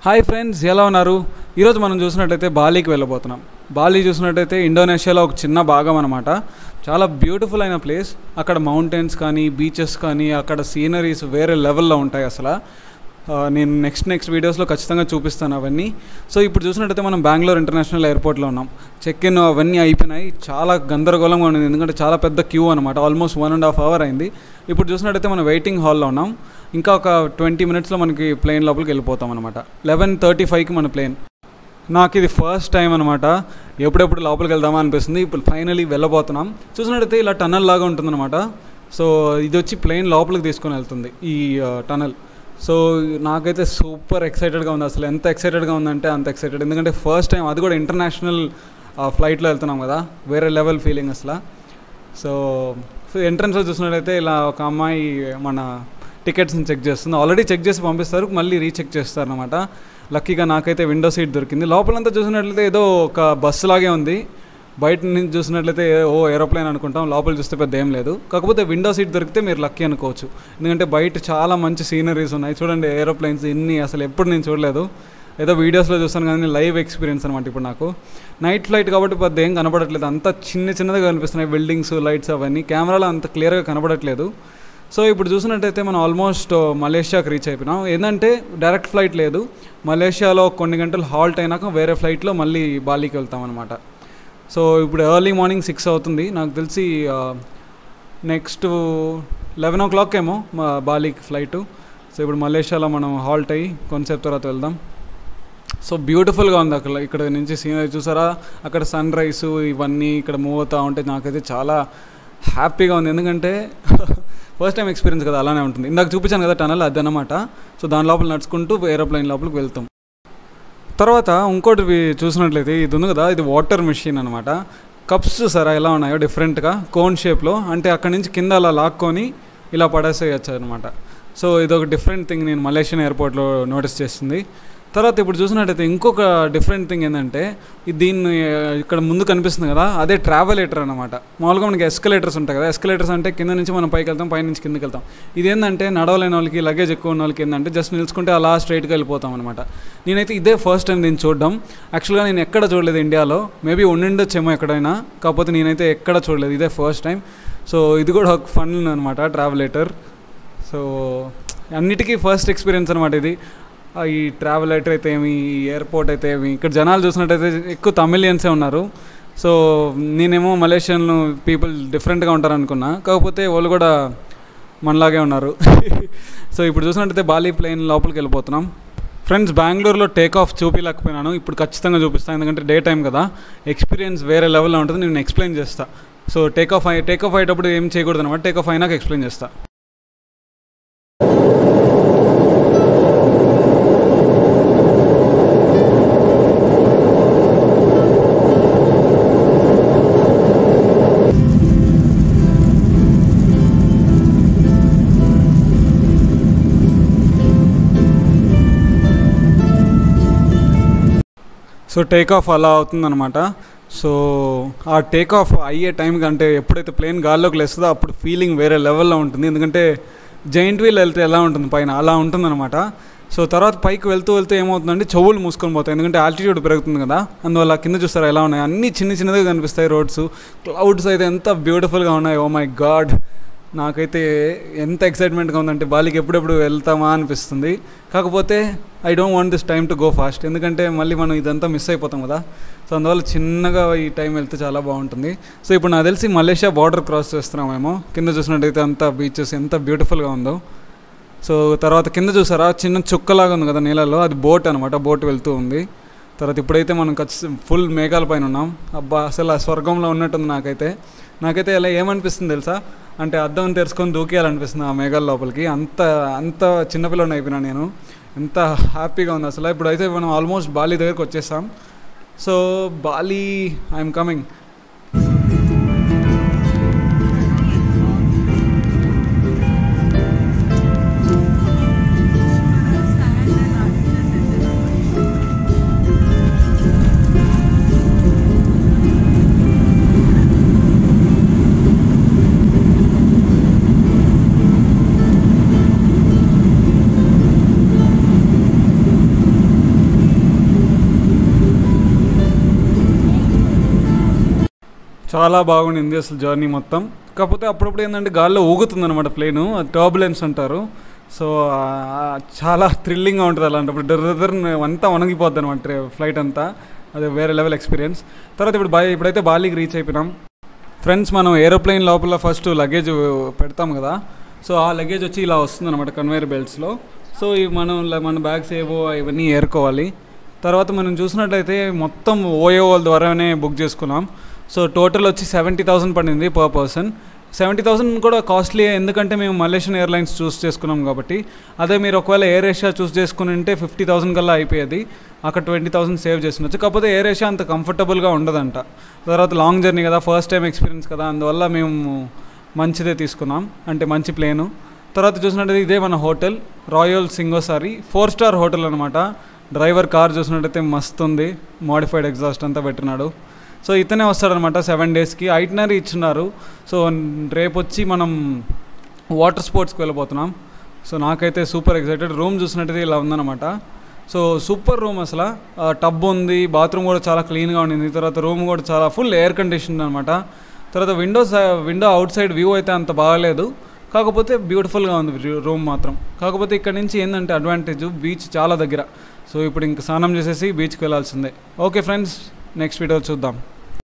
hi friends ఎలా ఉన్నారు ఈరోజు మనం చూసినట్టయితే బాలీకి వెళ్ళబోతున్నాం బాలీ చూసినట్టయితే ఇండోనేషియాలో ఒక చిన్న భాగం అనమాట చాలా బ్యూటిఫుల్ అయిన ప్లేస్ అక్కడ మౌంటైన్స్ కానీ బీచెస్ కానీ అక్కడ సీనరీస్ వేరే లెవెల్లో ఉంటాయి అసలు ఆ, నేను నెక్స్ట్ నెక్స్ట్ వీడియోస్లో ఖచ్చితంగా చూపిస్తాను అవన్నీ సో ఇప్పుడు చూసినట్టయితే మనం బెంగళూరు ఇంటర్నేషనల్ ఎయిర్పోర్ట్లో ఉన్నాం చెక్ ఇన్ అవన్నీ అయిపోయినాయి చాలా గందరగోళంగా ఉంది ఎందుకంటే చాలా పెద్ద క్యూ అనమాట almost one and half hour అయింది ఇప్పుడు చూసినట్టయితే మనం వెయిటింగ్ హాల్లో ఉన్నాం ఇంకా ఒక ట్వంటీ మినిట్స్లో మనకి ప్లేన్ లోపలికి వెళ్ళిపోతాం అనమాట లెవెన్ థర్టీ ఫైవ్కి మన ప్లేన్ నాకు ఇది ఫస్ట్ టైం అనమాట ఎప్పుడెప్పుడు లోపలికి వెళ్దామా అనిపిస్తుంది ఇప్పుడు ఫైనలీ వెళ్ళబోతున్నాం చూసినట్టయితే ఇలా టనల్ లాగా ఉంటుందన్నమాట సో ఇది వచ్చి ప్లేన్ లోపలికి తీసుకొని వెళ్తుంది ఈ టనల్ సో నాకైతే సూపర్ ఎక్సైటెడ్గా ఉంది అసలు ఎంత ఎక్సైటెడ్గా ఉందంటే అంత ఎక్సైటెడ్ ఎందుకంటే ఫస్ట్ టైం అది కూడా ఇంటర్నేషనల్ ఫ్లైట్లో వెళ్తున్నాం కదా వేరే లెవెల్ ఫీలింగ్ అసలు సో ఎంట్రన్స్లో చూసినట్టయితే ఇలా ఒక అమ్మాయి మన టికెట్స్ని చెక్ చేస్తుంది ఆల్రెడీ చెక్ చేసి పంపిస్తారు మళ్ళీ రీచెక్ చేస్తారు అనమాట లక్కీగా నాకైతే విండో సీట్ దొరికింది లోపలంతా చూసినట్లయితే ఏదో ఒక బస్సు లాగే ఉంది బయట నుంచి చూసినట్లయితే ఓ ఏరోప్లేన్ అనుకుంటాం లోపల చూస్తే పెద్ద ఏం లేదు కాకపోతే విండో సీట్ దొరికితే మీరు లక్కీ అనుకోవచ్చు ఎందుకంటే బయట చాలా మంచి సీనరీస్ ఉన్నాయి చూడండి ఏరోప్లేన్స్ ఇన్ని అసలు ఎప్పుడు నేను చూడలేదు ఏదో వీడియోస్లో చూస్తాను కానీ లైవ్ ఎక్స్పీరియన్స్ అనమాట ఇప్పుడు నాకు నైట్ ఫ్లైట్ కాబట్టి పెద్ద ఏం కనబడట్లేదు అంత చిన్న చిన్నదిగా కనిపిస్తున్నాయి బిల్డింగ్స్ లైట్స్ అవన్నీ కెమెరాలో అంత క్లియర్గా కనబడట్లేదు సో ఇప్పుడు చూసినట్టయితే మనం ఆల్మోస్ట్ మలేషియాకి రీచ్ అయిపోయినాం ఏంటంటే డైరెక్ట్ ఫ్లైట్ లేదు మలేషియాలో కొన్ని గంటలు హాల్ట్ అయినాక వేరే ఫ్లైట్లో మళ్ళీ బాలీకి వెళ్తాం అనమాట సో ఇప్పుడు ఎర్లీ మార్నింగ్ సిక్స్ అవుతుంది నాకు తెలిసి నెక్స్ట్ లెవెన్ ఓ క్లాక్ ఏమో మా బాలీకి ఫ్లైట్ సో ఇప్పుడు మలేషియాలో మనం హాల్ట్ అయ్యి కొంతసేపు తర్వాత వెళ్దాం సో బ్యూటిఫుల్గా ఉంది అక్కడ ఇక్కడ నుంచి సీనరీ చూసారా అక్కడ సన్ రైస్ ఇవన్నీ ఇక్కడ మూవ్ అవుతూ ఉంటే నాకైతే చాలా హ్యాపీగా ఉంది ఎందుకంటే ఫస్ట్ టైం ఎక్స్పీరియన్స్ కదా అలానే ఉంటుంది ఇందాక చూపించాను కదా టనల్ అదనమాట సో దాని లోపల నడుచుకుంటూ ఏరోప్లైన్ లోపలికి వెళ్తాం తర్వాత ఇంకోటి వి- చూసినట్లయితే ఇది ఉంది కదా ఇది వాటర్ మెషిన్ అనమాట కప్స్ చూసారా ఎలా ఉన్నాయో డిఫరెంట్గా కోన్ షేప్లో అంటే అక్కడి నుంచి కింద అలా లాక్కొని ఇలా పడేసేయచ్చు అనమాట సో ఇది ఒక డిఫరెంట్ థింగ్ నేను మలేషియన్ ఎయిర్పోర్ట్లో నోటీస్ చేస్తుంది తర్వాత ఇప్పుడు చూసినట్టయితే ఇంకొక డిఫరెంట్ థింగ్ ఏంటంటే ఇది దీన్ని ఆ, ఇక్కడ ముందు కనిపిస్తుంది కదా అదే ట్రావెలేటర్ అనమాట మామూలుగా మనకి ఎస్కలేటర్స్ ఉంటాయి కదా ఎస్కలేటర్స్ అంటే కింద నుంచి మనం పైకి వెళ్తాం పై నుంచి కిందకి వెళ్తాం ఇది ఏంటంటే నడవలేని వాళ్ళకి లగేజ్ ఎక్కువ ఉన్న వాళ్ళకి ఏంటంటే జస్ట్ నిలుచుకుంటే అలా స్ట్రైట్గా వెళ్ళిపోతాం అనమాట నేనైతే ఇదే ఫస్ట్ టైం దీన్ని చూడడం యాక్చువల్గా నేను ఎక్కడ చూడలేదు ఇండియాలో మేబీ ఉండిండొచ్చేమో ఎక్కడైనా కాకపోతే నేనైతే ఎక్కడ చూడలేదు ఇదే ఫస్ట్ టైం సో ఇది కూడా ఒక ఫన్ అనమాట ట్రావెలేటర్ సో అన్నిటికీ ఫస్ట్ ఎక్స్పీరియన్స్ అనమాట ఇది ఆ, ఈ ట్రావెలేటర్ అయితే ఏమి ఈ ఎయిర్పోర్ట్ అయితే ఏమి ఇక్కడ జనాలు చూసినట్టయితే ఎక్కువ తమిళియన్సే ఉన్నారు సో నేనేమో మలేషియన్ పీపుల్ డిఫరెంట్గా ఉంటారు అనుకున్నా కాకపోతే వాళ్ళు కూడా మనలాగే ఉన్నారు సో ఇప్పుడు చూసినట్టయితే బాలీ ప్లేన్ లోపలికి వెళ్ళిపోతున్నాం ఫ్రెండ్స్ బెంగళూరులో టేక్ ఆఫ్ చూపించలేకపోయినాను ఇప్పుడు ఖచ్చితంగా చూపిస్తాను ఎందుకంటే డే టైం కదా ఎక్స్పీరియన్స్ వేరే లెవెల్లో ఉంటుంది నేను ఎక్స్ప్లెయిన్ చేస్తా సో టేక్ ఆఫ్ అయి టేక్ ఆఫ్ అయ్యేటప్పుడు ఏం చేయకూడదు అనమాట టేక్ ఆఫ్ అయినాక ఎక్స్ప్లెయిన్ చేస్తా సో టేక్ ఆఫ్ అలా అవుతుందన్నమాట సో ఆ టేక్ ఆఫ్ అయ్యే టైంకి అంటే ఎప్పుడైతే ప్లేన్ గాల్లోకి లేస్తుందో అప్పుడు ఫీలింగ్ వేరే లెవెల్లో ఉంటుంది ఎందుకంటే జైంట్ వీల్ వెళ్తే ఎలా ఉంటుంది పైన అలా ఉంటుందన్నమాట సో తర్వాత పైకి వెళ్తూ వెళ్తూ ఏమవుతుందంటే చెవులు మూసుకొని పోతాయి ఎందుకంటే ఆల్టిట్యూడ్ పెరుగుతుంది కదా అందువల్ల కింద చూస్తారా ఎలా ఉన్నాయి అన్నీ చిన్న చిన్నదిగా కనిపిస్తాయి రోడ్స్ క్లౌడ్స్ అయితే ఎంత బ్యూటిఫుల్గా ఉన్నాయి ఓ మై గాడ్ నాకైతే ఎంత ఎక్సైట్మెంట్గా ఉందంటే బాలికి ఎప్పుడెప్పుడు వెళ్తామా అనిపిస్తుంది కాకపోతే I don't want this time to go fast ఎందుకంటే మళ్ళీ మనం ఇదంతా మిస్ అయిపోతాం కదా సో అందువల్ల చిన్నగా ఈ టైం వెళ్తే చాలా బాగుంటుంది సో ఇప్పుడు నాకు తెలిసి మలేషియా బార్డర్ క్రాస్ చేస్తున్నామేమో కింద చూసినట్టయితే అంత బీచెస్ ఎంత బ్యూటిఫుల్గా ఉందో సో తర్వాత కింద చూసారా చిన్న చుక్కలాగా ఉంది కదా నీళ్ళలో అది బోట్ అనమాట బోట్ వెళ్తూ ఉంది తర్వాత ఇప్పుడైతే మనం ఖచ్చి ఫుల్ మేఘాల పైన ఉన్నాం అబ్బా అసలు ఆ స్వర్గంలో ఉన్నట్టుంది నాకైతే నాకైతే ఇలా ఏమనిపిస్తుంది తెలుసా అంటే అద్దం తెరుచుకొని దూకేయాలనిపిస్తుంది ఆ మేఘాల లోపలికి అంత అంత చిన్నపిల్లని అయిపోయినా నేను ఎంత హ్యాపీగా ఉంది అసలు ఇప్పుడైతే మనం ఆల్మోస్ట్ బాలీ దగ్గరికి వచ్చేసాం సో బాలీ ఐఎమ్ కమింగ్ చాలా బాగుండింది అసలు జర్నీ మొత్తం కాకపోతే అప్పుడప్పుడు ఏంటంటే గాల్లో ఊగుతుంది అనమాట ప్లేన్ టర్బులెన్స్ అంటారు సో ఆ, చాలా థ్రిల్లింగ్గా ఉంటుంది అలాంటప్పుడు డర్ డర్ అంతా వణగిపోద్ది అనమాట ఫ్లైట్ అంతా అది వేరే లెవెల్ ఎక్స్పీరియన్స్ తర్వాత ఇప్పుడు బా ఇప్పుడైతే బాలీకి రీచ్ అయిపోయినాం ఫ్రెండ్స్ మనం ఏరోప్లేన్ లోపల ఫస్ట్ లగేజ్ పెడతాం కదా సో ఆ లగేజ్ వచ్చి ఇలా వస్తుంది అనమాట కన్వేయర్ బెల్ట్స్లో సో ఈ మనం ల- మన బ్యాగ్స్ ఏవో ఇవన్నీ ఏరుకోవాలి తర్వాత మనం చూసినట్లయితే మొత్తం ఓయో వాళ్ళ ద్వారానే బుక్ చేసుకున్నాం సో టోటల్ వచ్చి సెవెంటీ థౌసండ్ పడింది పర్ పర్సన్ సెవెంటీ థౌసండ్ కూడా కాస్ట్లీ ఎందుకంటే మేము మలేషియన్ ఎయిర్లైన్స్ చూస్ చేసుకున్నాం కాబట్టి అదే మీరు ఒకవేళ ఎయిర్ ఏషియా చూస్ చేసుకుని ఉంటే ఫిఫ్టీ థౌసండ్ కల్లా అయిపోయేది అక్కడ ట్వంటీ థౌసండ్ సేవ్ చేసినచ్చు కాకపోతే ఎయిర్ ఏషియా అంత కంఫర్టబుల్గా ఉండదంట తర్వాత లాంగ్ జర్నీ కదా ఫస్ట్ టైం ఎక్స్పీరియన్స్ కదా అందువల్ల మేము మంచిదే తీసుకున్నాం అంటే మంచి ప్లేను తర్వాత చూసినట్టయితే ఇదే మన hotel Royal Singosari four star hotel అనమాట డ్రైవర్ కార్ చూసినట్టయితే మస్తు ఉంది మోడిఫైడ్ ఎగ్జాస్ట్ అంతా పెట్టినాడు సో ఇతనే వస్తాడనమాట సెవెన్ డేస్కి ఐటనరీ ఇచ్చినారు సో రేపు వచ్చి మనం వాటర్ స్పోర్ట్స్కి వెళ్ళిపోతున్నాం సో నాకైతే సూపర్ ఎక్సైటెడ్ రూమ్ చూసినట్టయితే ఇలా ఉందన్నమాట సో సూపర్ రూమ్ అసలు టబ్ ఉంది బాత్రూమ్ కూడా చాలా క్లీన్గా ఉండింది తర్వాత రూమ్ కూడా చాలా ఫుల్ ఎయిర్ కండిషన్ అనమాట తర్వాత windows window out side view అయితే అంత బాగాలేదు కాకపోతే బ్యూటిఫుల్గా ఉంది రూమ్ మాత్రం కాకపోతే ఇక్కడ నుంచి ఏంటంటే అడ్వాంటేజ్ బీచ్ చాలా దగ్గర సో ఇప్పుడు ఇంక స్నానం చేసేసి బీచ్కి వెళ్ళాల్సిందే ఓకే ఫ్రెండ్స్ నెక్స్ట్ వీడియో చూద్దాం